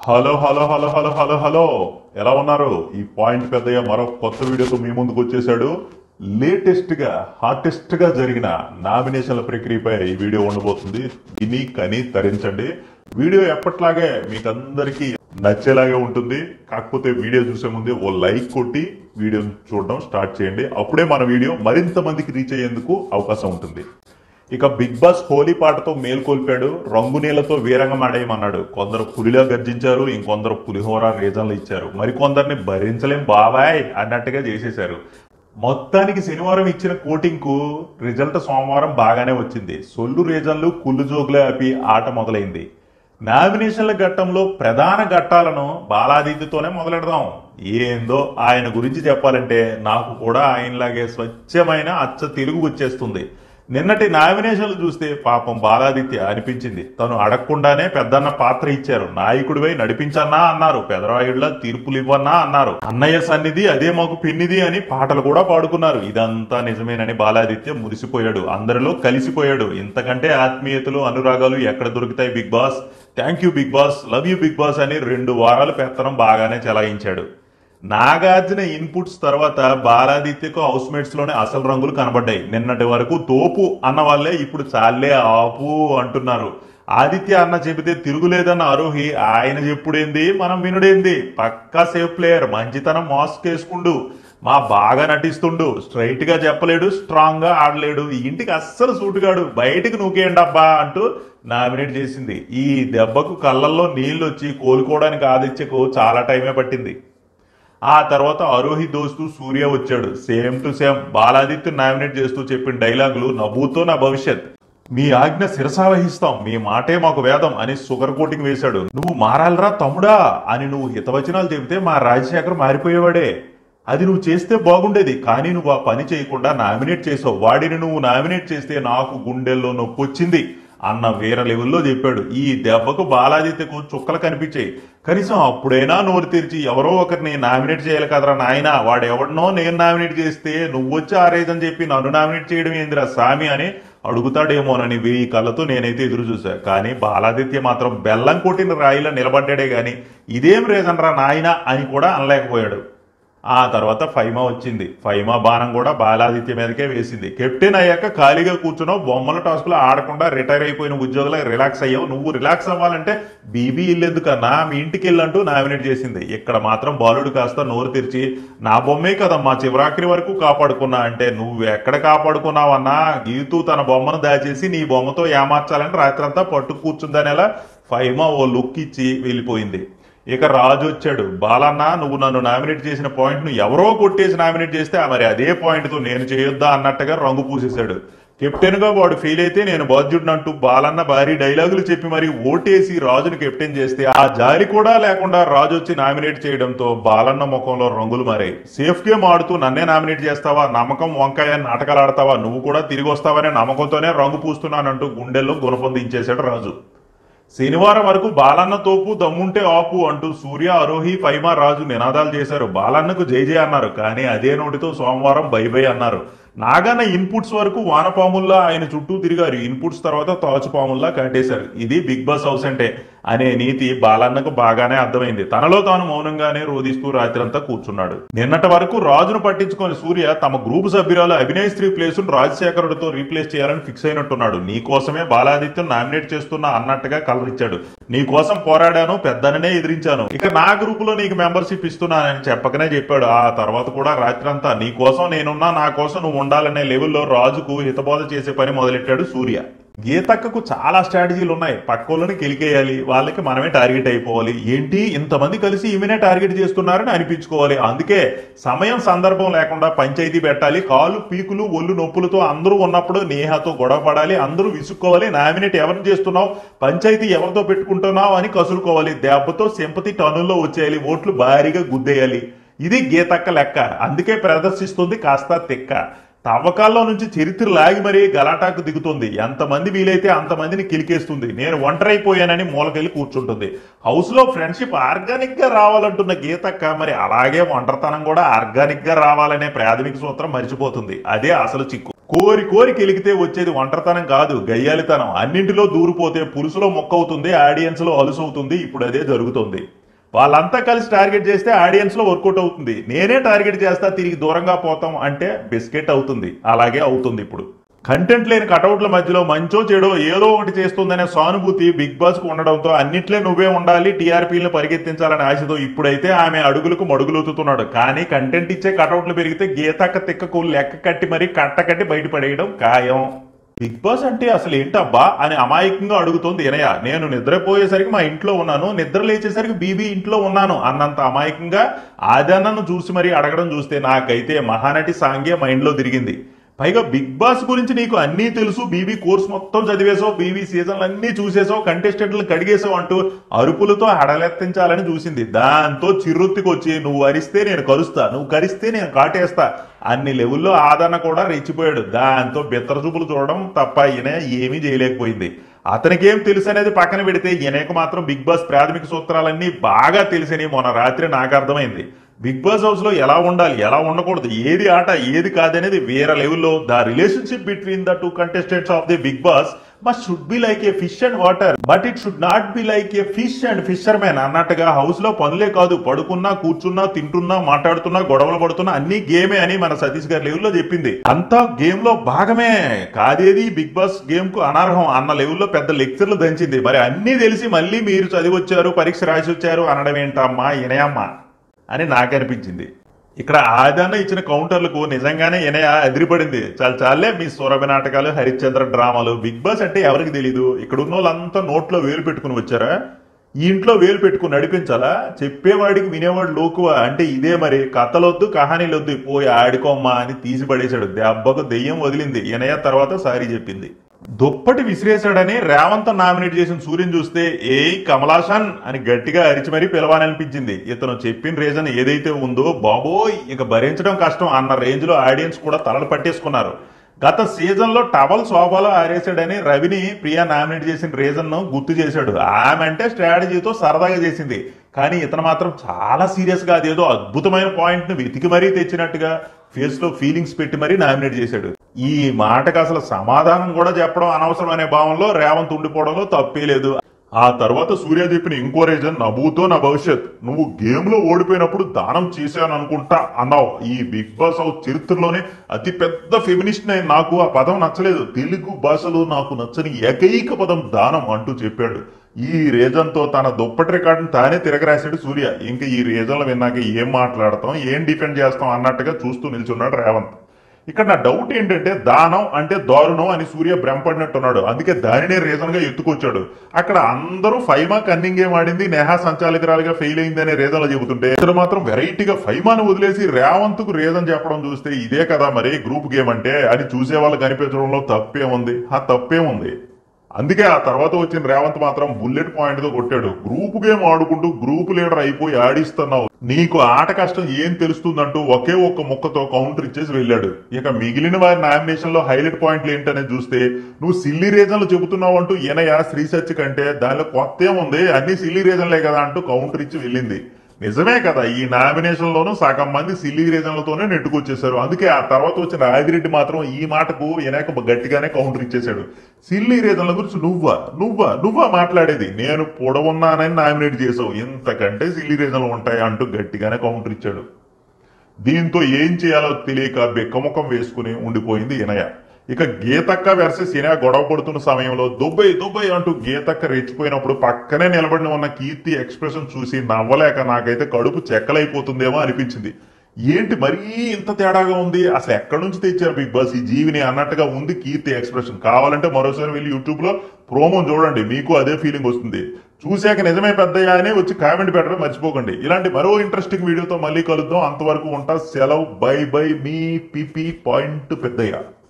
hello hello hello hello hello hello ఎలా ఉన్నారు ఈ పాయింట్ పెద్దయ్య మరో కొత్త వీడియోతో మీ ముందుకు వచ్చేసాడు లేటెస్ట్ గా హాటెస్ట్ గా జరిగిన నామినేషన్ల ప్రక్రియపై ఈ వీడియో ఉండబోతుంది విని కని తరించండి వీడియో ఎప్పట్లాగే మీకు అందరికీ నచ్చేలాగే ఉంటుంది కాకపోతే వీడియో చూసే ముందే ఓ లైక్ కొట్టి వీడియో చూడడం స్టార్ట్ చేయండి అప్పుడే మన వీడియో మరింత మందికి రీచ్ అయ్యేందుకు అవకాశం ఉంటుంది ఇక బిగ్ బాస్ హోలీ పాటతో మేల్కొల్పాడు రంగు నీళ్లతో వీరంగం ఆడేయమన్నాడు కొందరు పులిలా గర్జించారు ఇంకొందరు పులిహోర రీజన్లు ఇచ్చారు మరికొందరిని భరించలేం బాబాయ్ అన్నట్టుగా చేసేశారు మొత్తానికి శనివారం ఇచ్చిన కోటింగ్ కు రిజల్ట్ సోమవారం బాగానే వచ్చింది సొల్లు రీజన్లు కుళ్ళు జోగులే ఆపి ఆట మొదలైంది నామినేషన్ల ఘట్టంలో ప్రధాన ఘట్టాలను బాలాదిత్యతోనే మొదలెడదాం ఏందో ఆయన గురించి చెప్పాలంటే నాకు కూడా ఆయనలాగే స్వచ్ఛమైన అచ్చ తెలుగు వచ్చేస్తుంది నిన్నటి నామినేషన్లు చూస్తే పాపం బాలాదిత్య అనిపించింది తను అడగకుండానే పెద్దన్న పాత్ర ఇచ్చారు నాయకుడివై నడిపించన్నా అన్నారు పెదరాయుడులా తీర్పులు ఇవ్వన్నా అన్నారు అన్నయ్య సన్నిధి అదే మాకు పిన్నిది అని పాటలు కూడా పాడుకున్నారు ఇదంతా నిజమేనని బాలాదిత్య మురిసిపోయాడు అందరిలో కలిసిపోయాడు ఇంతకంటే ఆత్మీయతలు అనురాగాలు ఎక్కడ దొరుకుతాయి Bigg Boss thank you Bigg Boss love you Bigg Boss అని రెండు వారాలు పెత్తనం బాగానే చెలాయించాడు నాగార్జున ఇన్పుట్స్ తర్వాత బాలాదిత్యకు హౌస్ మేట్స్ లోనే అసలు రంగులు కనబడ్డాయి నిన్నటి వరకు తోపు అన్న వాళ్ళే ఇప్పుడు చాలే ఆపు అంటున్నారు ఆదిత్య అన్న చెబితే తిరుగులేదన్న ఆరోహి ఆయన చెప్పుడేంది మనం వినుడేంది పక్కా సేఫ్ ప్లేయర్ మంచితనం మాస్క్ వేసుకుండు మా బాగా నటిస్తుండు స్ట్రైట్ గా చెప్పలేడు స్ట్రాంగ్ గా ఆడలేడు ఈ ఇంటికి అస్సలు సూటుగాడు బయటికి నూకేయండి అబ్బా అంటూ నామినేట్ చేసింది ఈ దెబ్బకు కళ్ళల్లో నీళ్లు వచ్చి కోలుకోవడానికి ఆదిత్యకు చాలా టైమే పట్టింది ఆ తర్వాత అరోహి దోస్తు సూర్య వచ్చాడు same to same Baladitya nominate చేస్తూ చెప్పిన డైలాగులు నవ్వుతో నా భవిష్యత్ మీ ఆజ్ఞ శిరసావహిస్తాం మీ మాటే మాకు వేదం అని సుగర్ కోటింగ్ వేశాడు నువ్వు మారాలరా తమ్ముడా అని నువ్వు హితవచనాలు చెబితే మా రాజశేఖర్ మారిపోయేవాడే అది నువ్వు చేస్తే బాగుండేది కానీ నువ్వు ఆ పని చేయకుండా నామినేట్ చేసావు వాడిని నువ్వు నామినేట్ చేస్తే నాకు గుండెల్లో నొప్పి వచ్చింది అన్న వేరే లెవెల్లో చెప్పాడు ఈ దెబ్బకు బాలాదిత్యకు చుక్కలు కనిపించాయి కనీసం అప్పుడైనా నోరు తెరిచి ఎవరో ఒకరిని నామినేట్ చేయాలి కదరా నాయన వాడు ఎవడనో నేను నామినేట్ చేస్తే నువ్వు వచ్చి ఆరేదని చెప్పి నన్ను నామినేట్ చేయడం ఏందిరా సామి అని అడుగుతాడేమోనని వెయ్యి కళ్ళతో నేనైతే ఎదురు చూసా కానీ బాలాదిత్య మాత్రం బెల్లం కొట్టిన రాయిలా నిలబడ్డాడే గాని ఇదేం రీజన్ రా నాయన అని కూడా అనలేకపోయాడు ఆ తర్వాత ఫైమా వచ్చింది ఫైమా బాణం కూడా బాలాదిత్య మీదకే వేసింది కెప్టెన్ అయ్యాక ఖాళీగా కూర్చున్నావు బొమ్మల టాస్క్లో ఆడకుండా రిటైర్ అయిపోయిన ఉద్యోగులు రిలాక్స్ అయ్యావు నువ్వు రిలాక్స్ అవ్వాలంటే బీబీ ఇల్లెందుకన్నా మీ ఇంటికి వెళ్ళంటూ నామినేట్ చేసింది ఇక్కడ మాత్రం బాలుడు కాస్త నోరు తెరిచి నా బొమ్మే కదమ్మా చివరాఖరి వరకు కాపాడుకున్నా అంటే నువ్వు ఎక్కడ కాపాడుకున్నావన్నా గీతూ తన బొమ్మను దాచేసి నీ బొమ్మతో ఏమార్చాలని రాత్రంతా పట్టు కూర్చుందనేలా ఫైమా ఓ లుక్ ఇచ్చి వెళ్ళిపోయింది ఇక రాజు వచ్చాడు బాలన్న నువ్వు నన్ను నామినేట్ చేసిన పాయింట్ ను ఎవరో కొట్టేసి నామినేట్ చేస్తే ఆ మరి అదే పాయింట్ తో నేను చేయొద్దా అన్నట్టుగా రంగు పూసేశాడు కెప్టెన్ గా వాడు ఫెయిల్ అయితే నేను బాధ్యుడిని అంటూ బాలన్న భారీ డైలాగులు చెప్పి మరి ఓటేసి రాజును కెప్టెన్ చేస్తే ఆ జారి కూడా లేకుండా రాజు వచ్చి నామినేట్ చేయడంతో బాలన్న ముఖంలో రంగులు మారాయి సేఫ్ గేమ్ ఆడుతూ నన్నే నామినేట్ చేస్తావా నమ్మకం వంకాయ నాటకాలు ఆడతావా నువ్వు కూడా తిరిగి వస్తావనే నమ్మకంతోనే రంగు పూస్తున్నానంటూ గుండెల్లో గుణపొందించేశాడు రాజు శనివారం వరకు బాలన్న తోపు దమ్ముంటే ఆపు అంటూ సూర్య అరోహి ఫైమా రాజు నినాదాలు చేశారు బాలన్నకు జై జై అన్నారు కానీ అదే నోటితో సోమవారం బై బై అన్నారు నాగన్న ఇన్పుట్స్ వరకు వానపాముల్లా ఆయన చుట్టూ తిరిగారు ఇన్పుట్స్ తర్వాత తాచుపాముల్లా కట్టేశారు ఇది బిగ్ బాస్ హౌస్ అంటే అనే నీతి బాలన్నకు బాగానే అర్థమైంది తనలో తాను మౌనంగానే రోధిస్తూ రాత్రంతా కూర్చున్నాడు నిన్నటి వరకు రాజును పట్టించుకొని సూర్య తమ గ్రూప్ సభ్యురాలు అభినయ్ స్త్రీ ప్లేస్ రాజశేఖరుడితో రీప్లేస్ చేయాలని ఫిక్స్ అయినట్టున్నాడు నీ కోసమే బాలాదిత్యం నామినేట్ చేస్తున్నా అన్నట్టుగా కలరిచ్చాడు నీ కోసం పోరాడాను పెద్దననే ఎదిరించాను ఇక నా గ్రూప్ లో నీకు మెంబర్షిప్ ఇస్తున్నానని చెప్పకనే చెప్పాడు ఆ తర్వాత కూడా రాత్రంతా నీ కోసం నేనున్నా నా కోసం నువ్వు ఉండాలనే లెవెల్లో రాజుకు హితబోధ చేసే పని మొదలెట్టాడు సూర్య గీతక్కకు చాలా స్ట్రాటజీలు ఉన్నాయి పక్కోళ్ళని కెలికేయాలి వాళ్ళకి మనమే టార్గెట్ అయిపోవాలి ఏంటి ఇంతమంది కలిసి ఈమెనే టార్గెట్ చేస్తున్నారని అనిపించుకోవాలి అందుకే సమయం సందర్భం లేకుండా పంచాయతీ పెట్టాలి కాలు పీకులు ఒళ్ళు నొప్పులతో అందరూ ఉన్నప్పుడు నేహతో గొడవ పడాలి అందరూ విసుక్కోవాలి నామినేట్ ఎవరిని చేస్తున్నావు పంచాయతీ ఎవరితో పెట్టుకుంటున్నావు అని కసురుకోవాలి దెబ్బతో సింపతి టన్నుల్లో వచ్చేయాలి ఓట్లు భారీగా గుద్దేయాలి ఇది గీతక్క లెక్క అందుకే ప్రదర్శిస్తుంది కాస్త తిక్క తవ్వకాల్లో నుంచి చరిత్ర లాగి మరీ గలాటాకు దిగుతుంది ఎంతమంది వీలైతే అంతమందిని కిలికేస్తుంది నేను ఒంటరైపోయానని మూలకెళ్ళి కూర్చుంటుంది హౌస్ లో ఫ్రెండ్షిప్ ఆర్గానిక్ గా రావాలంటున్న గీతక్క మరి అలాగే ఒంటరితనం కూడా ఆర్గానిక్ గా రావాలనే ప్రాథమిక సూత్రం మర్చిపోతుంది అదే అసలు చిక్కు కోరి కోరి కెలిగితే వచ్చేది ఒంటరితనం కాదు గయ్యాలితనం అన్నింటిలో దూరిపోతే పులుసులో మొక్క అవుతుంది ఆడియన్స్ లో అలుసు అవుతుంది ఇప్పుడు అదే జరుగుతుంది వాళ్ళంతా కలిసి టార్గెట్ చేస్తే ఆడియన్స్ లో వర్కౌట్ అవుతుంది నేనే టార్గెట్ చేస్తా తిరిగి దూరంగా పోతాం అంటే బిస్కెట్ అవుతుంది అలాగే అవుతుంది ఇప్పుడు కంటెంట్ లేని కటౌట్ల మధ్యలో మంచో చెడో ఏదో ఒకటి చేస్తుందనే సానుభూతి బిగ్ బాస్ కు ఉండడంతో అన్నిట్లే నువ్వే ఉండాలి టీఆర్పీలను పరిగెత్తించాలనే ఆశతో ఇప్పుడైతే ఆమె అడుగులకు మడుగులొత్తుతున్నాడు కానీ కంటెంట్ ఇచ్చే కటౌట్లు పెరిగితే గీతక్క తిక్కకు లెక్క కట్టి మరీ కట్ట కట్టి బయటపడేయడం ఖాయం బిగ్ బాస్ అంటే అసలు ఏంటబ్బా అని అమాయకంగా అడుగుతోంది ఇనయ నేను నిద్రపోయేసరికి మా ఇంట్లో ఉన్నాను నిద్ర లేచేసరికి బీబీ ఇంట్లో ఉన్నాను అన్నంత అమాయకంగా ఆదన్నను చూసి మరీ అడగడం చూస్తే నాకైతే మహానటి సాంగే మైండ్ లో తిరిగింది పైగా బిగ్ బాస్ గురించి నీకు అన్నీ తెలుసు బీబీ కోర్స్ మొత్తం చదివేసావు బీబీ సీజన్లు అన్నీ చూసేసావు కంటెస్టెంట్లు కడిగేసావు అంటూ అరుపులతో హడలెత్తించాలని చూసింది దాంతో చిర్రుత్తికొచ్చి నువ్వు అరిస్తే నేను కరుస్తా నువ్వు కరిస్తే నేను కాటేస్తా అన్ని లెవెల్లో ఆదరణ కూడా రెచ్చిపోయాడు దాంతో బెత్తర చూపులు చూడడం తప్ప ఈయన ఏమీ చేయలేకపోయింది అతనికేం తెలుసు అనేది పక్కన పెడితే ఈయనకు మాత్రం బిగ్ బాస్ ప్రాథమిక సూత్రాలన్నీ బాగా తెలిసినాయి మొన్న రాత్రి నాకు అర్థమైంది బిగ్ బాస్ హౌస్ లో ఎలా ఉండాలి ఎలా ఉండకూడదు ఏది ఆట ఏది కాదనేది వేరే లెవెల్లో the relationship between the two contestants of the Bigg Boss must should be like a fish and water but it should not be like a fish and fisherman అన్నట్టుగా హౌస్ లో పనులే కాదు పడుకున్నా కూర్చున్నా తింటున్నా మాట్లాడుతున్నా గొడవలు పడుతున్నా అన్ని గేమే అని మన సతీష్ గారి లెవెల్లో చెప్పింది అంతా గేమ్ లో భాగమే కాదేది బిగ్ బాస్ గేమ్ కు అనర్హం అన్న లెవెల్లో పెద్ద లెక్చర్లు దంచింది మరి అన్ని తెలిసి మళ్ళీ మీరు చదివి వచ్చారు పరీక్ష రాసి వచ్చారు అనడం ఏంటమ్మా ఇనయమ్మా అని నాకు అనిపించింది ఇక్కడ ఆదన్న ఇచ్చిన కౌంటర్లకు నిజంగానే ఇనయ ఎదిరిపడింది చాలా చాలే మీ సూరభి నాటకాలు హరిశ్చంద్ర డ్రామాలు బిగ్ బాస్ అంటే ఎవరికి తెలీదు ఇక్కడ ఉన్న వాళ్ళంతా నోట్లో వేలు పెట్టుకుని వచ్చారా ఈ ఇంట్లో వేలు పెట్టుకుని నడిపించాలా చెప్పేవాడికి వినేవాడు లోకువ అంటే ఇదే మరి కథలొద్దు కహానీలొద్దు పోయి ఆడుకోమ్మా అని తీసి పడేశాడు దెబ్బకు దెయ్యం వదిలింది ఇనయ తర్వాత సారీ చెప్పింది దుప్పటి విసిరేశాడని రేవంత్ నామినేట్ చేసిన సూర్యుని చూస్తే ఏ కమలాసన్ అని గట్టిగా అరిచి మరీ పిలవాలనిపించింది ఇతను చెప్పిన రీజన్ ఏదైతే ఉందో బాబోయ్ ఇక భరించడం కష్టం అన్న రేంజ్ లో ఆడియన్స్ కూడా తలలు పట్టేసుకున్నారు గత సీజన్ లో టవల్ శోభలో ఆరేసాడని రవిని ప్రియా నామినేట్ చేసిన రీజన్ ను గుర్తు చేశాడు ఆమె అంటే స్ట్రాటజీతో సరదాగా చేసింది కానీ ఇతను మాత్రం చాలా సీరియస్ గా అదేదో అద్భుతమైన పాయింట్ ను వెతికి మరీ తెచ్చినట్టుగా ఫేస్ లో ఫీలింగ్స్ పెట్టి మరీ నామినేట్ చేశాడు ఈ మాటకు అసలు సమాధానం కూడా చెప్పడం అనవసరం అనే భావంలో రేవంత్ ఉండిపోవడంలో తప్పే లేదు ఆ తర్వాత సూర్య చెప్పిన ఇంకో రీజన్ నవ్వుతో నా భవిష్యత్ నువ్వు గేమ్ లో ఓడిపోయినప్పుడు దానం చేశాను అనుకుంటా అన్నావు ఈ బిగ్ బాస్ హౌస్ చరిత్రలోనే అతి పెద్ద ఫెమినిస్ట్ అయిన నాకు ఆ పదం నచ్చలేదు తెలుగు భాషలో నాకు నచ్చని ఏకైక పదం దానం అంటూ చెప్పాడు ఈ రీజన్ తో తన దుప్పటి రికార్డును తానే తిరగరాశాడు సూర్య ఇంకా ఈ రీజన్లు విన్నాక ఏం మాట్లాడతాం ఏం డిఫెండ్ చేస్తాం అన్నట్టుగా చూస్తూ నిల్చున్నాడు రేవంత్ ఇక్కడ నా డౌట్ ఏంటంటే దానం అంటే దారుణం అని సూర్య భ్రమపడినట్టున్నాడు అందుకే దానినే రీజన్ గా ఎత్తుకొచ్చాడు అక్కడ అందరూ ఫైమా కన్నింగ్ గేమ్ ఆడింది నేహా సంచాలకురాలుగా ఫెయిల్ అయింది అనే రీజన్లు చెబుతుంటే ఇతడు మాత్రం వెరైటీగా ఫైమాను వదిలేసి రేవంత్ కు రీజన్ చెప్పడం చూస్తే ఇదే కదా మరి గ్రూప్ గేమ్ అంటే అని చూసే వాళ్ళు కనిపించడంలో తప్పేముంది ఆ తప్పేముంది అందుకే ఆ తర్వాత వచ్చిన రేవంత్ మాత్రం బుల్లెట్ పాయింట్ తో కొట్టాడు గ్రూప్ గేమ్ ఆడుకుంటూ గ్రూప్ లీడర్ అయిపోయి ఆడిస్తున్నావు నీకు ఆట కష్టం ఏం తెలుస్తుందంటూ ఒకే ఒక్క ముక్కతో కౌంటర్ ఇచ్చేసి వెళ్ళాడు ఇక మిగిలిన వారి నామినేషన్ లో హైలైట్ పాయింట్లు ఏంటనేది చూస్తే నువ్వు సిల్లీ రీజన్లు చెబుతున్నావు అంటూ ఈయనయ శ్రీసచ్ కంటే దానిలో కొత్త ఏముంది అన్ని సిల్లీ రీజన్లే కదా అంటూ కౌంటర్ ఇచ్చి వెళ్ళింది నిజమే కదా ఈ నామినేషన్ లోనూ సగం మంది సిల్లీ రీజన్లతోనే నెట్టుకొచ్చేసారు అందుకే ఆ తర్వాత వచ్చిన రాజిరెడ్డి మాత్రం ఈ మాటకు వినాయక గట్టిగానే కౌంటర్ ఇచ్చేశాడు సిల్లీ రీజన్ల గురించి నువ్వా నువ్వా నువ్వా మాట్లాడేది నేను పొడవున్నానని నామినేట్ చేసావు ఇంతకంటే సిల్లీ రీజన్లు ఉంటాయి అంటూ గట్టిగానే కౌంటర్ ఇచ్చాడు దీంతో ఏం చేయాలో తెలియక బెక్కముఖం వేసుకుని ఉండిపోయింది ఇనయ ఇక గీతక్క వెర్సెస్ ఇనయ గొడవ పడుతున్న సమయంలో దుబ్బై దుబ్బై అంటూ గీతక్క రెచ్చిపోయినప్పుడు పక్కనే నిలబడిన ఉన్న కీర్తి ఎక్స్ప్రెషన్ చూసి నవ్వలేక నాకైతే కడుపు చెక్కలైపోతుందేమో అనిపించింది ఏంటి మరీ ఇంత తేడాగా ఉంది అసలు ఎక్కడి నుంచి తెచ్చారు బిగ్ బాస్ ఈ జీవిని అన్నట్టుగా ఉంది కీర్తి ఎక్స్ప్రెషన్ కావాలంటే మరోసారి వెళ్ళి యూట్యూబ్ లో ప్రోమో చూడండి మీకు అదే ఫీలింగ్ వస్తుంది చూశాక నిజమే పెద్దయ్య అని వచ్చి కామెంట్ పెట్టడం మర్చిపోకండి ఇలాంటి మరో ఇంట్రెస్టింగ్ వీడియోతో మళ్ళీ కలుద్దాం అంతవరకు ఉంటా సెలవు బై బై మీ పిపి పాయింట్ పెద్దయ్య